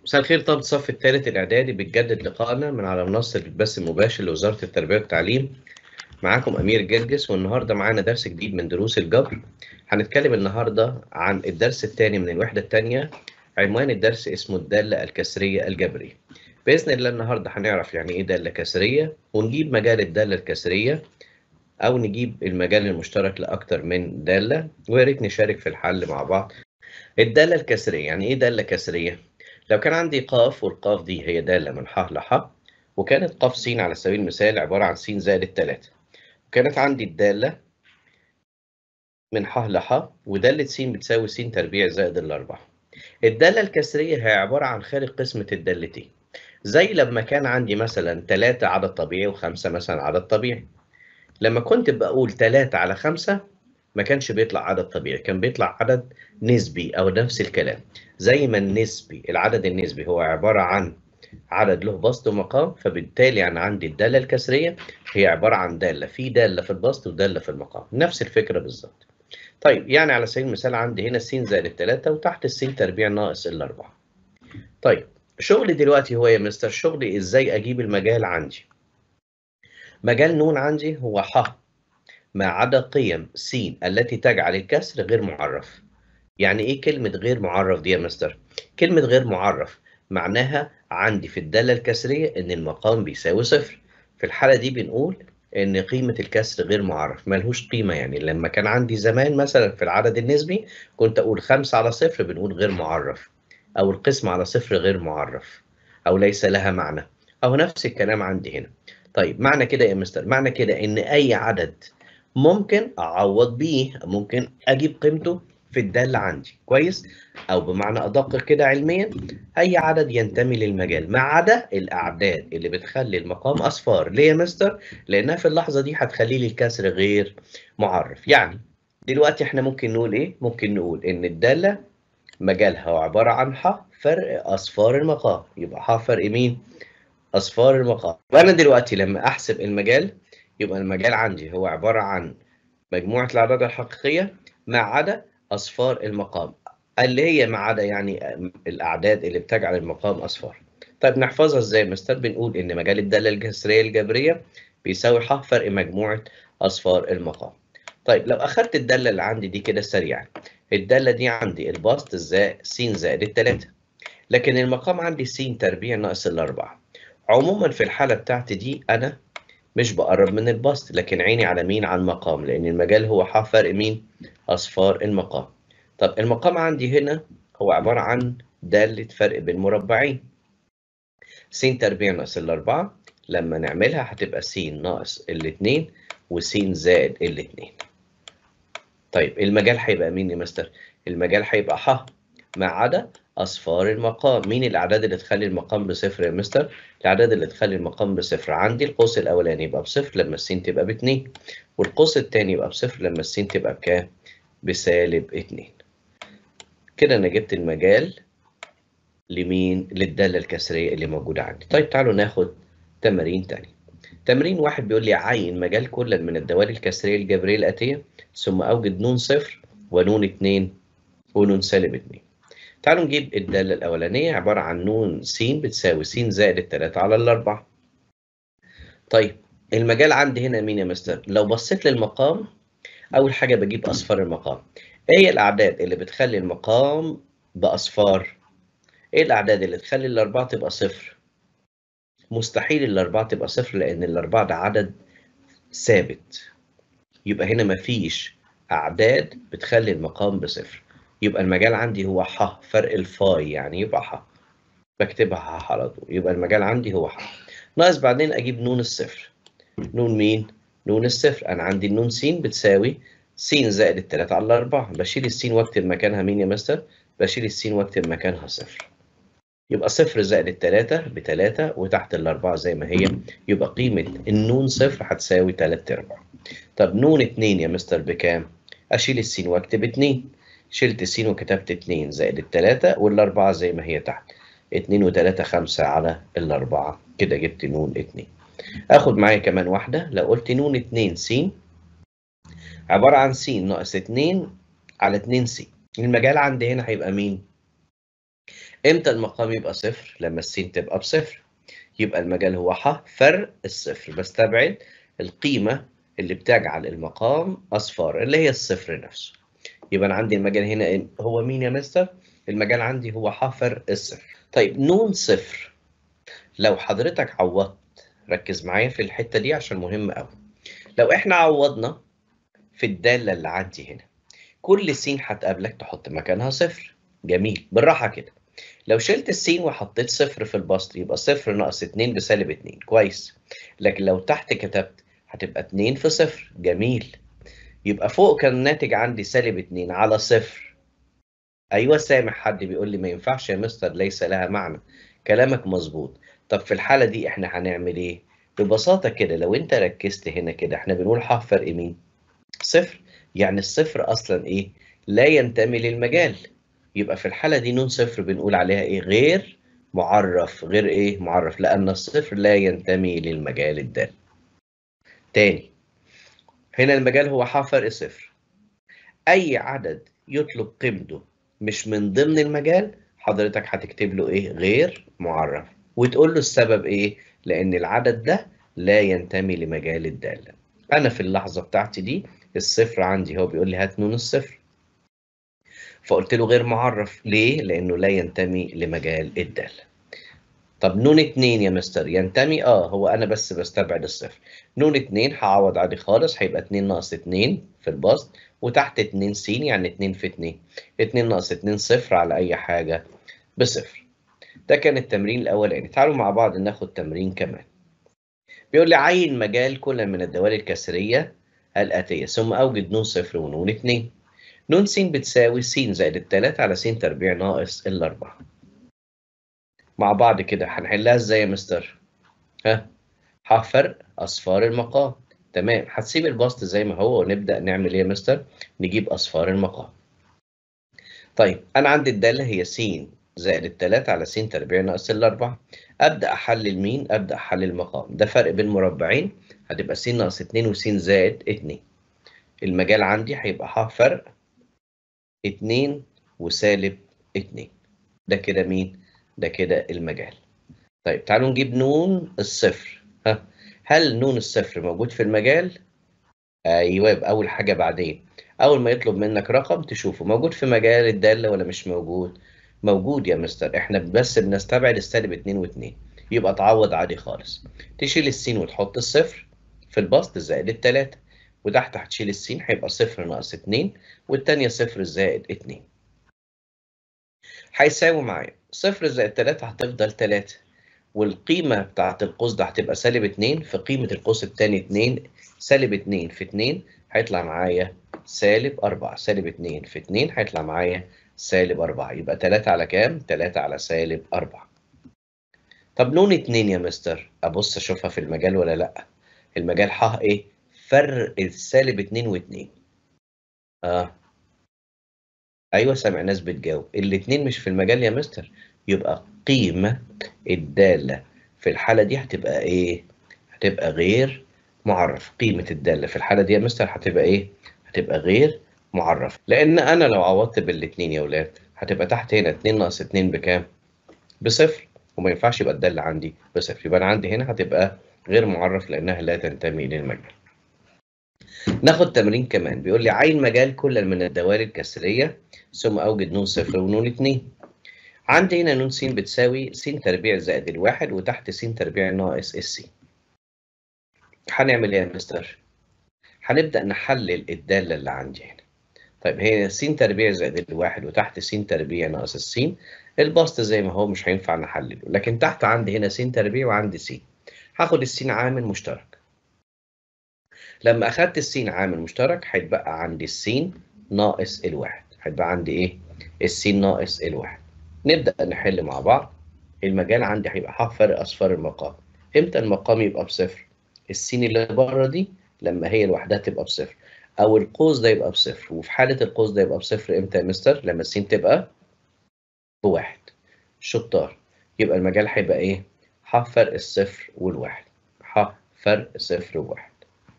مساء الخير طلبة الصف الثالث الإعدادي بتجدد لقائنا من على منصة البث المباشر لوزارة التربية والتعليم معاكم أمير جرجس والنهاردة معانا درس جديد من دروس الجبر هنتكلم النهاردة عن الدرس الثاني من الوحدة الثانية عنوان الدرس اسمه الدالة الكسرية الجبرية بإذن الله النهاردة هنعرف يعني إيه دالة كسرية ونجيب مجال الدالة الكسرية أو نجيب المجال المشترك لأكتر من دالة ويا ريت نشارك في الحل مع بعض الدالة الكسرية يعني إيه دالة كسرية؟ لو كان عندي قاف والقاف دي هي دالة من ح لح وكانت قاف س على سبيل المثال عبارة عن س زائد التلاتة وكانت عندي الدالة من ح لح ودالة س بتساوي س تربيع زائد الأربعة الدالة الكسرية هي عبارة عن خارج قسمة الدالتين زي لما كان عندي مثلا تلاتة عدد طبيعي وخمسة مثلا عدد طبيعي لما كنت بقول تلاتة على خمسة ما كانش بيطلع عدد طبيعي كان بيطلع عدد نسبي أو نفس الكلام زي ما النسبي العدد النسبي هو عبارة عن عدد له بسط ومقام فبالتالي أنا عندي الدالة الكسرية هي عبارة عن دالة في دالة في البسط ودالة في المقام نفس الفكرة بالظبط طيب يعني على سبيل المثال عندي هنا السين زائد التلاتة وتحت السين تربيع ناقص الأربعة طيب شغلي دلوقتي هو يا مستر شغلي إزاي أجيب المجال عندي مجال نون عندي هو ح ما عدا قيم س التي تجعل الكسر غير معرف يعني ايه كلمة غير معرف دي يا مستر؟ كلمة غير معرف معناها عندي في الدالة الكسرية ان المقام بيساوي صفر في الحالة دي بنقول ان قيمة الكسر غير معرف ملهوش قيمة يعني لما كان عندي زمان مثلا في العدد النسبي كنت اقول خمسة على صفر بنقول غير معرف او القسم على صفر غير معرف او ليس لها معنى او نفس الكلام عندي هنا طيب معنى كده يا مستر معنى كده ان اي عدد ممكن اعوض بيه ممكن اجيب قيمته في الدالة عندي كويس او بمعنى ادق كده علميا اي عدد ينتمي للمجال ما عدا الاعداد اللي بتخلي المقام اصفار ليه يا مستر لانها في اللحظه دي هتخلي لي الكسر غير معرف يعني دلوقتي احنا ممكن نقول ايه ممكن نقول ان الداله مجالها عباره عن ح فرق اصفار المقام يبقى ح فرق مين اصفار المقام وانا دلوقتي لما احسب المجال يبقى المجال عندي هو عباره عن مجموعه الاعداد الحقيقيه ما عدا أصفار المقام اللي هي ما عدا يعني الأعداد اللي بتجعل المقام أصفار طيب نحفظها إزاي مستر بنقول إن مجال الدالة الكسرية الجبرية بيساوي ح فرق مجموعة أصفار المقام طيب لو أخدت الدالة اللي عندي دي كده سريعا الدالة دي عندي البسط زائد س زائد التلاتة لكن المقام عندي س تربيع ناقص الأربعة عموما في الحالة بتاعتي دي أنا مش بقرب من البسط لكن عيني على مين على المقام لأن المجال هو ح فرق مين أصفار المقام طب المقام عندي هنا هو عبارة عن دالة فرق بين مربعين س تربيع ناقص الأربعة لما نعملها هتبقى س ناقص الاتنين وس زائد الاتنين طيب المجال هيبقى مين يا مستر؟ المجال هيبقى ح ما عدا أصفار المقام مين الأعداد اللي تخلي المقام بصفر يا مستر؟ الأعداد اللي تخلي المقام بصفر عندي القوس الأولاني يبقى بصفر لما الس تبقى باتنين والقوس التاني يبقى بصفر لما الس تبقى بكام؟ بسالب اتنين كده أنا جبت المجال لمين؟ للدالة الكسرية اللي موجودة عندي طيب تعالوا ناخد تمارين تاني تمرين واحد بيقول لي عين مجال كل من الدوال الكسرية الجبرية الآتية ثم أوجد نون صفر ونون اتنين ونون سالب اتنين تعالوا نجيب الدالة الأولانية عبارة عن نون س بتساوي س زائد التلاتة على الأربعة. طيب المجال عندي هنا مين يا مستر؟ لو بصيت للمقام أول حاجة بجيب أصفار المقام. إيه هي الأعداد اللي بتخلي المقام بأصفار؟ إيه الأعداد اللي تخلي الأربعة تبقى صفر؟ مستحيل الأربعة تبقى صفر لأن الأربعة ده عدد ثابت. يبقى هنا مفيش أعداد بتخلي المقام بصفر. يبقى المجال عندي هو ح فرق الفاي يعني يبقى ح بكتبها ح على طول يبقى المجال عندي هو ح ناقص بعدين اجيب نون الصفر نون مين نون الصفر انا عندي النون س بتساوي س زائد التلاتة على الأربعة بشيل السين واكتب مكانها مين يا مستر بشيل السين واكتب مكانها صفر يبقى صفر زائد التلاتة بتلاتة وتحت الأربعة زي ما هي يبقى قيمة النون صفر هتساوي تلات أرباع طب نون اتنين يا مستر بكام أشيل السين واكتب اتنين شلت س وكتبت 2 زائد التلاتة والأربعة زي ما هي تحت 2 وتلاتة خمسة على الأربعة كده جبت نون 2 آخد معايا كمان واحدة لو قلت نون 2 س عبارة عن س ناقص 2 على 2 س المجال عندي هنا هيبقى مين؟ امتى المقام يبقى صفر لما السين تبقى بصفر يبقى المجال هو ح فرق الصفر بستبعد القيمة اللي بتجعل المقام أصفار اللي هي الصفر نفسه يبقى أنا عندي المجال هنا هو مين يا مستر؟ المجال عندي هو ح فرق الصفر طيب نون صفر لو حضرتك عوضت ركز معايا في الحتة دي عشان مهم قوي لو احنا عوضنا في الدالة اللي عندي هنا كل سين هتقابلك تحط مكانها صفر جميل بالراحة كده لو شلت السين وحطيت صفر في البسط يبقى صفر ناقص اتنين بسالب اتنين كويس لكن لو تحت كتبت هتبقى اتنين في صفر جميل يبقى فوق كان الناتج عندي سالب اتنين على صفر ايوه سامح حد بيقول لي ما ينفعش يا مستر ليس لها معنى كلامك مظبوط طب في الحالة دي احنا هنعمل ايه ببساطة كده لو انت ركزت هنا كده احنا بنقول ح فرق مين صفر يعني الصفر اصلا ايه لا ينتمي للمجال يبقى في الحالة دي نون صفر بنقول عليها ايه غير معرف غير ايه معرف لان الصفر لا ينتمي للمجال الدال تاني هنا المجال هو ح فرق صفر اي عدد يطلب قيمته مش من ضمن المجال حضرتك هتكتب له ايه غير معرف وتقول له السبب ايه لان العدد ده لا ينتمي لمجال الداله انا في اللحظه بتاعتي دي الصفر عندي هو بيقول لي هات نون الصفر فقلت له غير معرف ليه لانه لا ينتمي لمجال الداله طب نون اتنين يا مستر ينتمي اه هو انا بس بستبعد الصفر نون اتنين هعوض عادي خالص هيبقى اتنين ناقص اتنين في البسط وتحت اتنين س يعني اتنين في اتنين اتنين ناقص اتنين صفر على اي حاجة بصفر ده كان التمرين الاولاني تعالوا مع بعض ناخد تمرين كمان بيقول لي عين مجال كل من الدوال الكسرية الآتية ثم أوجد نون صفر ونون اتنين نون س بتساوي س زائد التلاتة على س تربيع ناقص الأربعة مع بعض كده هنحلها ازاي يا مستر؟ ها؟ ح فرق أصفار المقام تمام هتسيب البسط زي ما هو ونبدأ نعمل ايه يا مستر؟ نجيب أصفار المقام طيب أنا عندي الدالة هي س زائد التلاتة على س تربيع ناقص الأربعة أبدأ أحلل مين؟ أبدأ أحلل المقام ده فرق بين مربعين هتبقى س ناقص اتنين وس زائد اتنين المجال عندي هيبقى ح فرق اتنين وسالب اتنين ده كده مين؟ ده كده المجال طيب تعالوا نجيب نون الصفر ها هل نون الصفر موجود في المجال؟ ايوه يبقى اول حاجه بعدين اول ما يطلب منك رقم تشوفه موجود في مجال الداله ولا مش موجود؟ موجود يا مستر احنا بس بنستبعد السالب 2 و2 يبقى تعوض عادي خالص تشيل السين وتحط الصفر في البسط زائد التلاتة وتحت هتشيل السين هيبقى صفر ناقص 2 والتانية صفر زائد 2 هيساوي معايا صفر زائد 3 هتفضل 3 والقيمة بتاعت القوس ده هتبقى سالب 2 في قيمة القوس التاني 2 سالب 2 في 2 هيطلع معايا سالب 4 سالب 2 في 2 هيطلع معايا سالب 4 يبقى 3 على كام؟ 3 على سالب 4 طب نون 2 يا مستر ابص اشوفها في المجال ولا لا المجال ح ايه فرق السالب 2 و2 اه ايوه سامع ناس بتجاوب الاثنين مش في المجال يا مستر يبقى قيمة الدالة في الحالة دي هتبقى ايه هتبقى غير معرف قيمة الدالة في الحالة دي يا مستر هتبقى ايه هتبقى غير معرف لان انا لو عوضت بالاثنين يا ولاد هتبقى تحت هنا 2 ناقص 2 بكام بصفر وما ينفعش يبقى الدالة عندي بصفر يبقى انا عندي هنا هتبقى غير معرف لانها لا تنتمي للمجال ناخد تمرين كمان بيقول لي عين مجال كل من الدوال الكسرية ثم أوجد نون صفر ونون اتنين عندي هنا نون س بتساوي س تربيع زائد الواحد وتحت س تربيع ناقص الس هنعمل ايه يا مستر؟ هنبدأ نحلل الدالة اللي عندي هنا طيب هي س تربيع زائد الواحد وتحت س تربيع ناقص الس البسط زي ما هو مش هينفع نحلله لكن تحت عندي هنا س تربيع وعندي س هاخد السين عامل مشترك لما اخدت السين عامل مشترك هيتبقى عندي السين ناقص الواحد هيتبقى عندي ايه السين ناقص الواحد نبدا نحل مع بعض المجال عندي هيبقى ح فرق اصفار المقام امتى المقام يبقى بصفر السين اللي بره دي لما هي لوحدها تبقى بصفر او القوس ده يبقى بصفر وفي حاله القوس ده يبقى بصفر امتى يا مستر لما السين تبقى بواحد شطار يبقى المجال هيبقى ايه ح فرق الصفر والواحد ح فرق صفر وواحد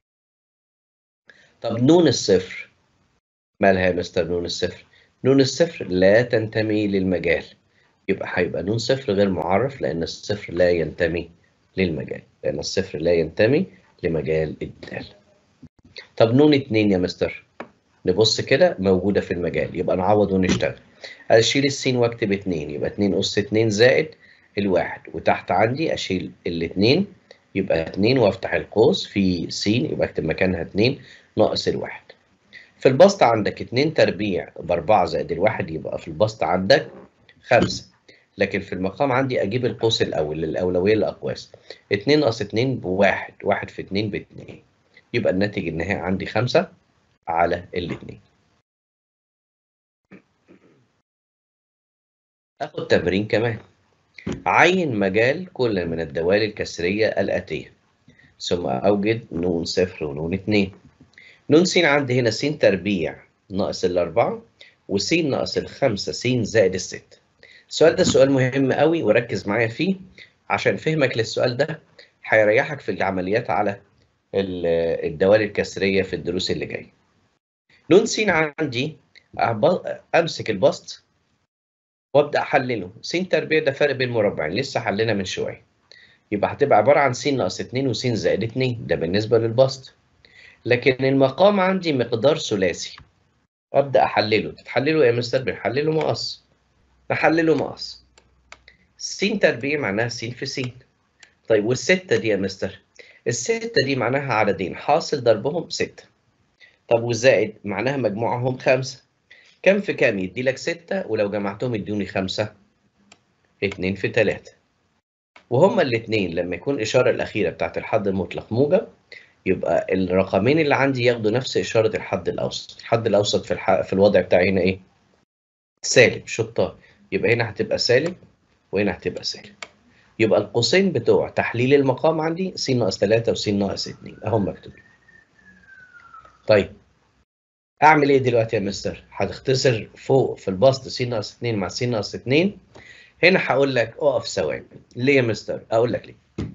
طب نون الصفر مالها يا مستر نون الصفر نون الصفر لا تنتمي للمجال يبقى هيبقى نون صفر غير معرف لأن الصفر لا ينتمي للمجال لأن الصفر لا ينتمي لمجال الدال طب نون اتنين يا مستر نبص كده موجودة في المجال يبقى نعوض ونشتغل أشيل السين وأكتب اتنين يبقى اتنين أس اتنين زائد الواحد وتحت عندي أشيل الاتنين يبقى اتنين وأفتح القوس في س يبقى أكتب مكانها اتنين ناقص الواحد في البسط عندك اتنين تربيع بأربعة زائد الواحد يبقى في البسط عندك خمسة لكن في المقام عندي أجيب القوس الأول للأولوية للأقواس اتنين ناقص اتنين بواحد واحد في اتنين باتنين يبقى الناتج النهائي عندي خمسة على الاتنين اخد تمرين كمان عين مجال كل من الدوال الكسرية الآتية ثم أوجد نون صفر ونون اتنين نون س عندي هنا س تربيع ناقص الأربعة وس ناقص الخمسة س زائد الست السؤال ده سؤال مهم قوي وركز معايا فيه عشان فهمك للسؤال ده هيريحك في العمليات على الدوال الكسرية في الدروس اللي جاية نون س عندي امسك البسط وابدا احلله س تربيع ده فرق بين مربعين لسه حلنا من شويه يبقى هتبقى عباره عن س ناقص 2 وس زائد 2 ده بالنسبه للبسط لكن المقام عندي مقدار ثلاثي ابدا احلله تحلله يا مستر بنحلله مقص نحلله مقص س تربيع معناها س في س طيب والستة دي يا مستر الستة دي معناها عددين حاصل ضربهم ستة طب والزائد معناها مجموعهم خمسة كم في كام يدي لك ستة ولو جمعتهم يدوني خمسة اتنين في تلاتة وهما الاتنين لما يكون الإشارة الأخيرة بتاعت الحد المطلق موجب يبقى الرقمين اللي عندي ياخدوا نفس إشارة الحد الأوسط الحد الأوسط في, الح... في الوضع بتاعي هنا إيه؟ سالب شطار يبقى هنا هتبقى سالب وهنا هتبقى سالب يبقى القوسين بتوع تحليل المقام عندي س ناقص 3 وس ناقص 2 اهم مكتوبين. طيب اعمل ايه دلوقتي يا مستر؟ هتختصر فوق في البسط س ناقص 2 مع س ناقص 2 هنا هقول لك اقف ثواني ليه يا مستر؟ اقول لك ليه.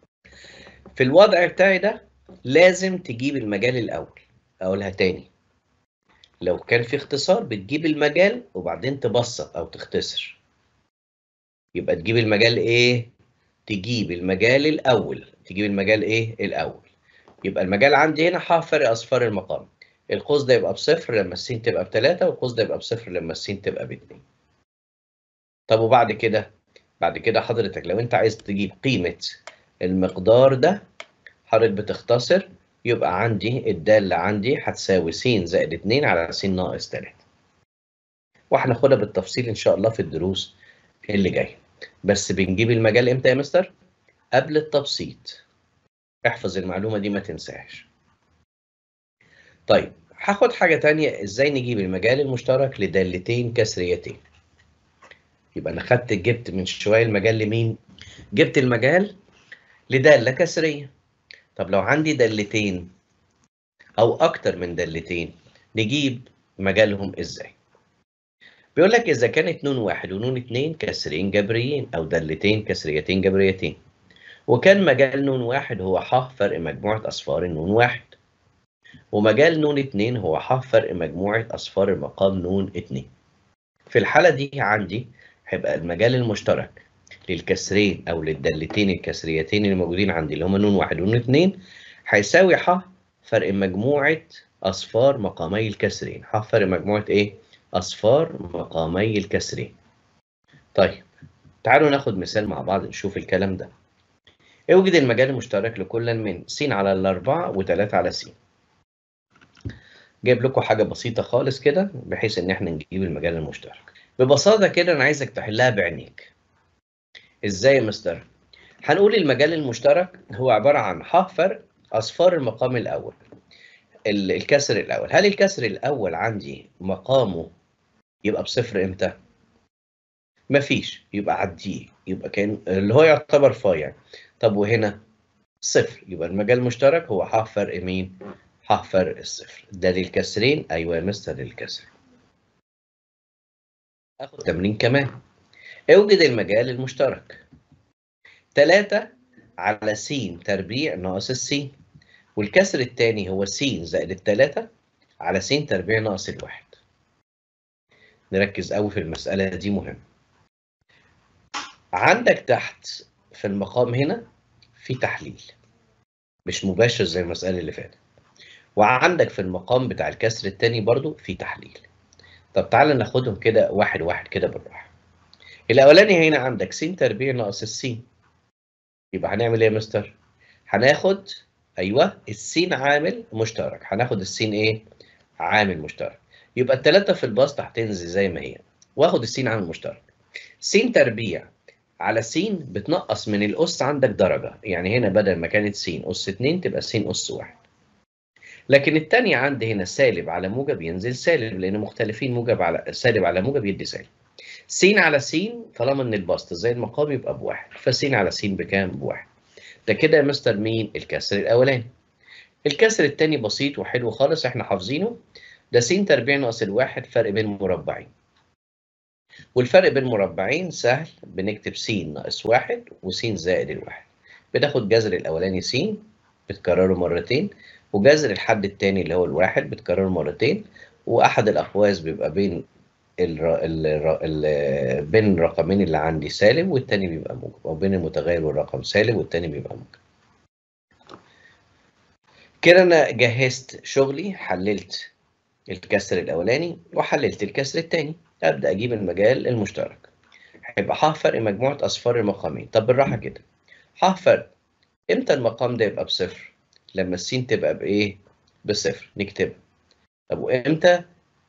في الوضع بتاعي ده لازم تجيب المجال الاول اقولها تاني لو كان في اختصار بتجيب المجال وبعدين تبسط او تختصر يبقى تجيب المجال ايه تجيب المجال الاول تجيب المجال ايه الاول يبقى المجال عندي هنا ح فرق اصفار المقام القوس ده يبقى بصفر لما السين تبقى بتلاتة والقوس ده يبقى بصفر لما السين تبقى باتنين طب وبعد كده بعد كده حضرتك لو انت عايز تجيب قيمة المقدار ده حضرتك بتختصر يبقى عندي الدالة عندي هتساوي س زائد 2 على س ناقص 3 وهناخدها بالتفصيل ان شاء الله في الدروس اللي جايه بس بنجيب المجال امتى يا مستر قبل التبسيط احفظ المعلومه دي ما تنساهاش طيب هاخد حاجه تانية ازاي نجيب المجال المشترك لدالتين كسريتين يبقى انا خدت جبت من شويه المجال لمين جبت المجال لداله كسريه طب لو عندي دالتين او اكتر من دالتين نجيب مجالهم ازاي بيقول لك إذا كانت نون واحد ونون اتنين كسرين جبريين أو دالتين كسريتين جبريتين وكان مجال نون واحد هو ح فرق مجموعة أصفار النون واحد ومجال نون اتنين هو ح فرق مجموعة أصفار المقام نون اتنين في الحالة دي عندي هيبقى المجال المشترك للكسرين أو للدالتين الكسريتين اللي موجودين عندي اللي هما نون واحد ونون اتنين هيساوي ح فرق مجموعة أصفار مقامي الكسرين ح فرق مجموعة إيه؟ أصفار مقامي الكسرين. طيب تعالوا ناخد مثال مع بعض نشوف الكلام ده. اوجد المجال المشترك لكل من س على الأربعة و3 على س. جايب لكم حاجة بسيطة خالص كده بحيث إن إحنا نجيب المجال المشترك. ببساطة كده أنا عايزك تحلها بعينيك. إزاي يا مستر؟ هنقول المجال المشترك هو عبارة عن ح فرق أصفار المقام الأول. الكسر الأول، هل الكسر الأول عندي مقامه يبقى بصفر امتى؟ مفيش يبقى عديه يبقى كان اللي هو يعتبر فا يعني طب وهنا صفر يبقى المجال المشترك هو ح فرق مين؟ ح فرق الصفر ده للكسرين ايوه يا مستر للكسر اخد تمرين كمان اوجد المجال المشترك 3 على س تربيع ناقص السين والكسر الثاني هو س زائد الثلاثة على س تربيع ناقص الواحد نركز قوي في المسألة دي مهم عندك تحت في المقام هنا في تحليل مش مباشر زي المسألة اللي فاتت وعندك في المقام بتاع الكسر التاني برضو في تحليل طب تعالى ناخدهم كده واحد واحد كده بالراحة الأولاني هنا عندك س تربيع ناقص السين يبقى هنعمل ايه يا مستر؟ هناخد ايوه السين عامل مشترك هناخد السين ايه؟ عامل مشترك يبقى التلاتة في البسط هتنزل زي ما هي واخد السين عامل مشترك س تربيع على س بتنقص من الأس عندك درجة يعني هنا بدل ما كانت س أس 2 تبقى س أس 1 لكن التانية عندي هنا سالب على موجب ينزل سالب لأن مختلفين موجب على سالب على موجب يدي سالب س على س طالما ان البسط زي المقام يبقى بواحد فس على س بكام؟ بواحد ده كده يا مستر مين؟ الكسر الأولاني الكسر التاني بسيط وحلو خالص احنا حافظينه ده س تربيع ناقص الواحد فرق بين مربعين والفرق بين مربعين سهل بنكتب س ناقص واحد وس زائد الواحد بتاخد جذر الأولاني س بتكرره مرتين وجذر الحد التاني اللي هو الواحد بتكرره مرتين وأحد الأقواس بيبقى بين ال ال ال بين الرقمين اللي عندي سالب والتاني بيبقى موجب أو بين المتغير والرقم سالب والتاني بيبقى موجب كده أنا جهزت شغلي حللت الكسر الأولاني وحللت الكسر التاني أبدأ أجيب المجال المشترك هيبقى ح فرق مجموعة أصفار المقامين طب بالراحة كده ح فرق إمتى المقام ده يبقى بصفر؟ لما السين تبقى بإيه؟ بصفر نكتبها طب وإمتى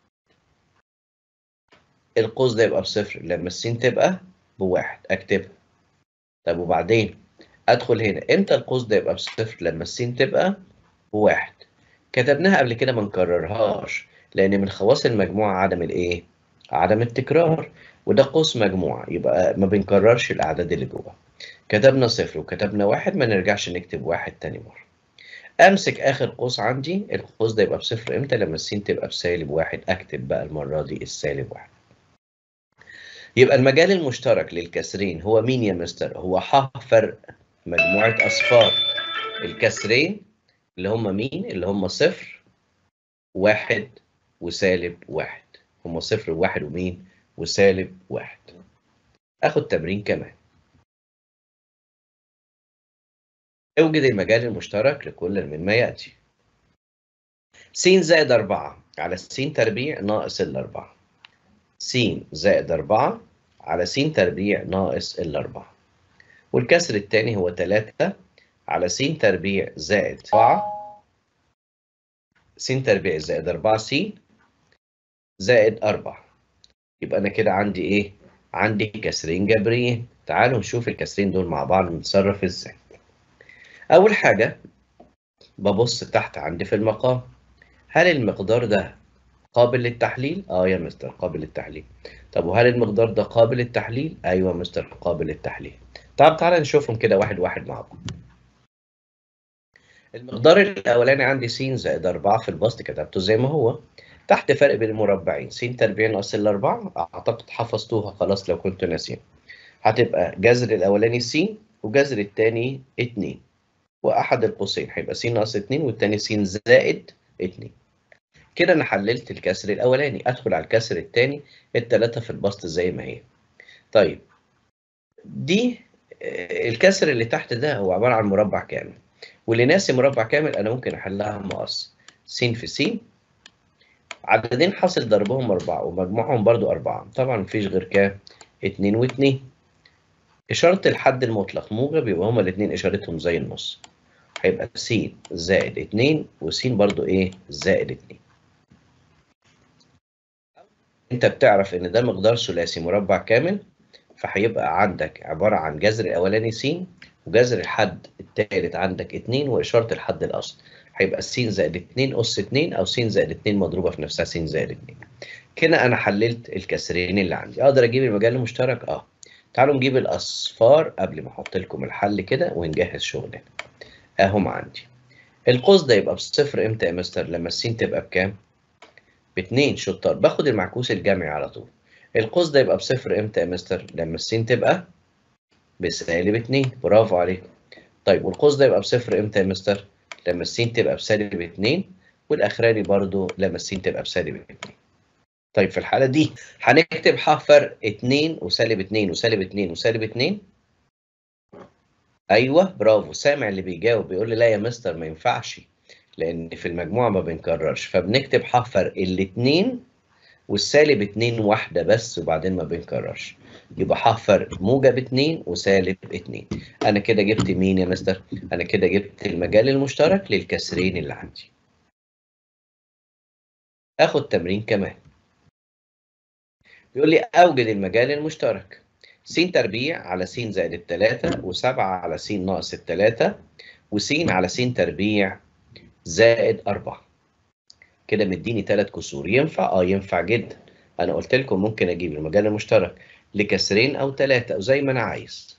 القوس ده يبقى بصفر لما السين تبقى بواحد اكتبها طب وبعدين ادخل هنا امتى القوس ده يبقى بصفر لما السين تبقى بواحد كتبناها قبل كده ما نكررهاش لان من خواص المجموعه عدم الايه عدم التكرار وده قوس مجموعه يبقى ما بنكررش الاعداد اللي جوه كتبنا صفر وكتبنا واحد ما نرجعش نكتب واحد تاني مره امسك اخر قوس عندي القوس ده يبقى بصفر امتى لما السين تبقى بسالب واحد اكتب بقى المره دي السالب واحد يبقى المجال المشترك للكسرين هو مين يا مستر؟ هو ح فرق مجموعة أصفار الكسرين اللي هم مين؟ اللي هم صفر واحد وسالب واحد هم صفر وواحد ومين؟ وسالب واحد آخد تمرين كمان اوجد المجال المشترك لكل مما يأتي س زائد أربعة على س تربيع ناقص الأربعة س زائد أربعة على س تربيع ناقص الأربعة والكسر الثاني هو تلاتة على س تربيع زائد أربعة س تربيع زائد أربعة س زائد أربعة يبقى أنا كده عندي إيه؟ عندي كسرين جبريين تعالوا نشوف الكسرين دول مع بعض نتصرف إزاي أول حاجة ببص تحت عندي في المقام هل المقدار ده قابل للتحليل؟ اه يا مستر قابل للتحليل. طب وهل المقدار ده قابل للتحليل؟ ايوه يا مستر قابل للتحليل. طب تعالى نشوفهم كده واحد واحد مع بعض. المقدار الاولاني عندي س زائد 4 في البسط كتبته زي ما هو. تحت فرق بين المربعين س تربيع ناقص الأربعة أعتقد حفظتوها خلاص لو كنتوا ناسيين. هتبقى جذر الأولاني س وجذر الثاني 2 وأحد القوسين هيبقى س ناقص 2 والثاني س زائد 2. كده انا حللت الكسر الاولاني ادخل على الكسر الثاني الثلاثه في البسط زي ما هي طيب دي الكسر اللي تحت ده هو عباره عن مربع كامل واللي ناسي مربع كامل انا ممكن احلها مقص س في س عددين حاصل ضربهم أربعة ومجموعهم برضو أربعة طبعا مفيش غير كام اتنين واتنين إشارة الحد المطلق موجب يبقى هما الاتنين إشارتهم زي النص هيبقى س زائد اتنين وس برضو إيه زائد اتنين انت بتعرف ان ده مقدار ثلاثي مربع كامل فهيبقى عندك عبارة عن جذر الاولاني س وجذر الحد الثالث عندك 2 واشارة الحد الاصل هيبقى س زائد 2 اس 2 او س زائد 2 مضروبة في نفسها س زائد 2 كده انا حللت الكسرين اللي عندي اقدر اجيب المجال المشترك اه تعالوا نجيب الاصفار قبل ما احط لكم الحل كده ونجهز شغلنا اهم عندي القوس ده يبقى بصفر امتى يا مستر لما الس تبقى بكام باتنين شطار باخد المعكوس الجمعي على طول القوس ده يبقى بصفر امتى يا مستر لما السين تبقى بسالب اتنين برافو عليكم طيب والقوس ده يبقى بصفر امتى يا مستر لما السين تبقى بسالب اتنين والاخراني برضو لما السين تبقى بسالب اتنين طيب في الحالة دي هنكتب ح فرق 2 وسالب 2 وسالب 2 وسالب 2 ايوه برافو سامع اللي بيجاوب بيقول لي لا يا مستر ما ينفعش لان في المجموعه ما بنكررش فبنكتب ح فرق الاثنين والسالب 2 واحده بس وبعدين ما بنكررش يبقى ح فرق موجب 2 وسالب 2 انا كده جبت مين يا مستر انا كده جبت المجال المشترك للكسرين اللي عندي اخد تمرين كمان بيقول لي اوجد المجال المشترك س تربيع على س زائد التلاتة و7 على س ناقص التلاتة وس على س تربيع زائد أربعة كده مديني تلات كسور ينفع؟ اه ينفع جدا أنا قلت لكم ممكن أجيب المجال المشترك لكسرين أو تلاتة وزي ما أنا عايز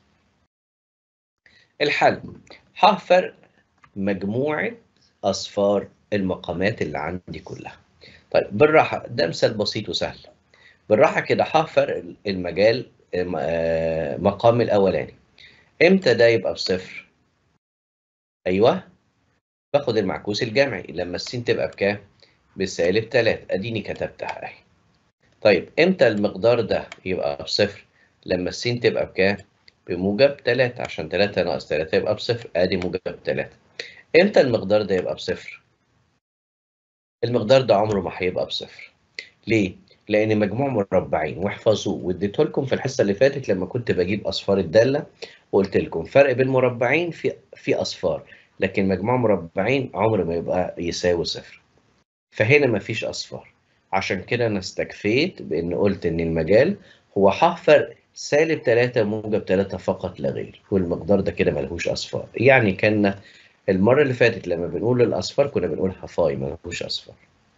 الحل ح فرق مجموعة أصفار المقامات اللي عندي كلها طيب بالراحة ده مثال بسيط وسهل بالراحة كده ح فرق المجال مقام الأولاني إمتى ده يبقى بصفر؟ أيوه باخد المعكوس الجمعي لما السين تبقى بكام؟ بسالب 3 أديني كتبتها أهي طيب إمتى المقدار ده يبقى بصفر؟ لما السين تبقى بكام؟ بموجب 3 عشان 3 ناقص 3 يبقى بصفر أدي موجب 3 إمتى المقدار ده يبقى بصفر؟ المقدار ده عمره ما هيبقى بصفر ليه؟ لان مجموع مربعين واحفظوه واديته لكم في الحصه اللي فاتت لما كنت بجيب اصفار الداله وقلت لكم فرق بين مربعين في في اصفار لكن مجموع مربعين عمر ما يبقى يساوي صفر فهنا ما فيش اصفار عشان كده انا استكفيت بان قلت ان المجال هو ح فرق سالب 3 موجب 3 فقط لا غير والمقدار ده كده ملهوش اصفار يعني كان المره اللي فاتت لما بنقول الاصفار كنا بنقول حفاي ملهوش اصفار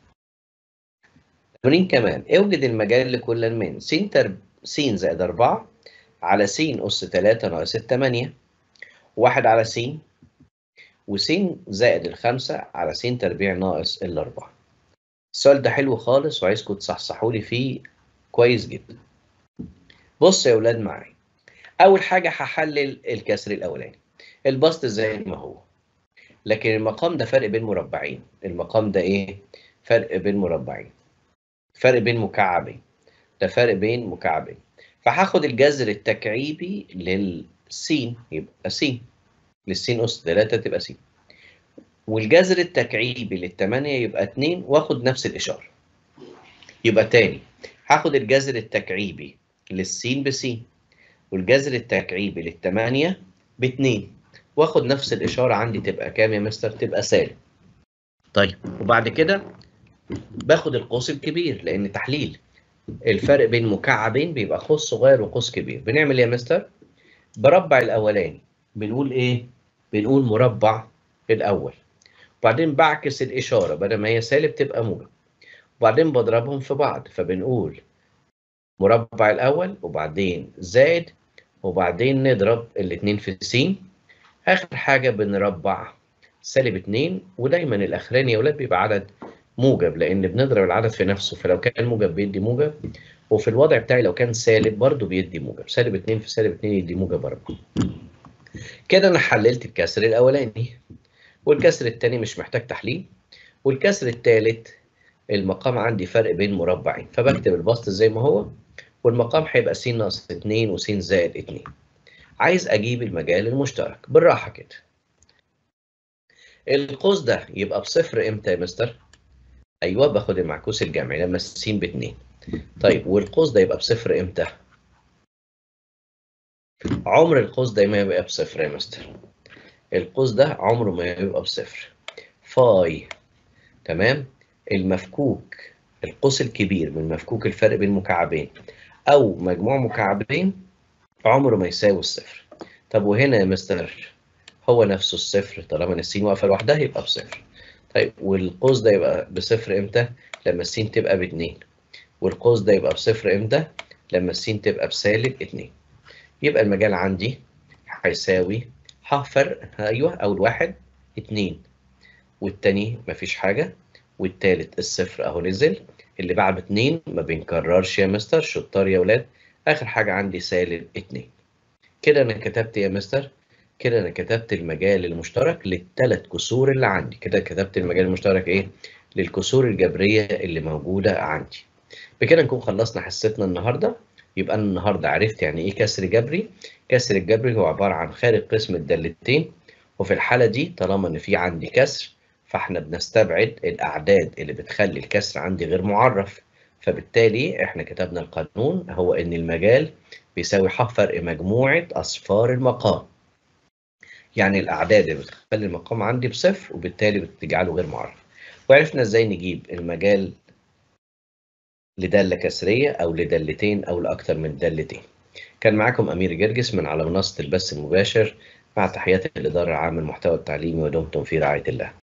تمرين كمان اوجد المجال لكل من س ترب س زائد 4 على س أس 3 ناقص 8 واحد على س وس زائد الخمسة على س تربيع ناقص الأربعة السؤال ده حلو خالص وعايزكم تصحصحوا لي فيه كويس جدا بص يا أولاد معايا أول حاجة هحلل الكسر الأولاني البسط زي ما هو لكن المقام ده فرق بين مربعين المقام ده إيه؟ فرق بين مربعين فرق بين مكعبين ده فرق بين مكعبين فهاخد الجذر التكعيبي للسين يبقى س للسين أس 3 تبقى س والجذر التكعيبي للتمانية يبقى 2 واخد نفس الإشارة يبقى تاني هاخد الجذر التكعيبي للسين بس والجذر التكعيبي للتمانية باتنين واخد نفس الإشارة عندي تبقى كام يا مستر؟ تبقى سالب طيب وبعد كده باخد القوس الكبير لان تحليل الفرق بين مكعبين بيبقى قوس صغير وقوس كبير بنعمل ايه يا مستر بربع الاولاني بنقول ايه بنقول مربع الاول وبعدين بعكس الاشاره بدل ما هي سالب تبقى موجب وبعدين بضربهم في بعض فبنقول مربع الاول وبعدين زائد وبعدين نضرب الاثنين في س اخر حاجه بنربع سالب 2 ودايما الاخراني يا ولاد بيبقى عدد موجب لان بنضرب العدد في نفسه فلو كان موجب بيدي موجب وفي الوضع بتاعي لو كان سالب برضه بيدي موجب سالب 2 في سالب 2 يدي موجب 4 كده انا حللت الكسر الاولاني والكسر الثاني مش محتاج تحليل والكسر الثالث المقام عندي فرق بين مربعين فبكتب البسط زي ما هو والمقام هيبقى س ناقص 2 وس زائد 2 عايز اجيب المجال المشترك بالراحه كده القوس ده يبقى بصفر امتى يا مستر ايوه باخد المعكوس الجمعي لما س باتنين طيب والقوس ده يبقى بصفر امتى عمر القوس ده ما يبقى بصفر يا مستر القوس ده عمره ما يبقى بصفر فاي تمام المفكوك القوس الكبير من مفكوك الفرق بين مكعبين او مجموع مكعبين عمره ما يساوي الصفر طب وهنا يا مستر هو نفسه الصفر طالما ان السين واقفه لوحدها يبقى بصفر طيب والقوس ده يبقى بصفر امتى لما السين تبقى باتنين والقوس ده يبقى بصفر امتى لما السين تبقى بسالب اتنين يبقى المجال عندي هيساوي ح فرق ايوه اول واحد اتنين والتاني مفيش حاجه والتالت الصفر اهو نزل اللي بعد اتنين ما بنكررش يا مستر شطار يا ولاد اخر حاجه عندي سالب اتنين كده انا كتبت يا مستر كده انا كتبت المجال المشترك للثلاث كسور اللي عندي كده كتبت المجال المشترك ايه للكسور الجبريه اللي موجوده عندي بكده نكون خلصنا حصتنا النهارده يبقى انا النهارده عرفت يعني ايه كسر جبري كسر الجبري هو عباره عن خارج قسم الدالتين وفي الحاله دي طالما ان في عندي كسر فاحنا بنستبعد الاعداد اللي بتخلي الكسر عندي غير معرف فبالتالي احنا كتبنا القانون هو ان المجال بيساوي ح فرق مجموعه اصفار المقام يعني الاعداد اللي بتخلي المقام عندي بصفر وبالتالي بتجعله غير معرف وعرفنا ازاي نجيب المجال لدالة كسرية أو لدالتين أو لأكثر من دالتين. كان معاكم أمير جرجس من على منصة البث المباشر مع تحيات الإدارة العامة للمحتوى التعليمي ودمتم في رعاية الله.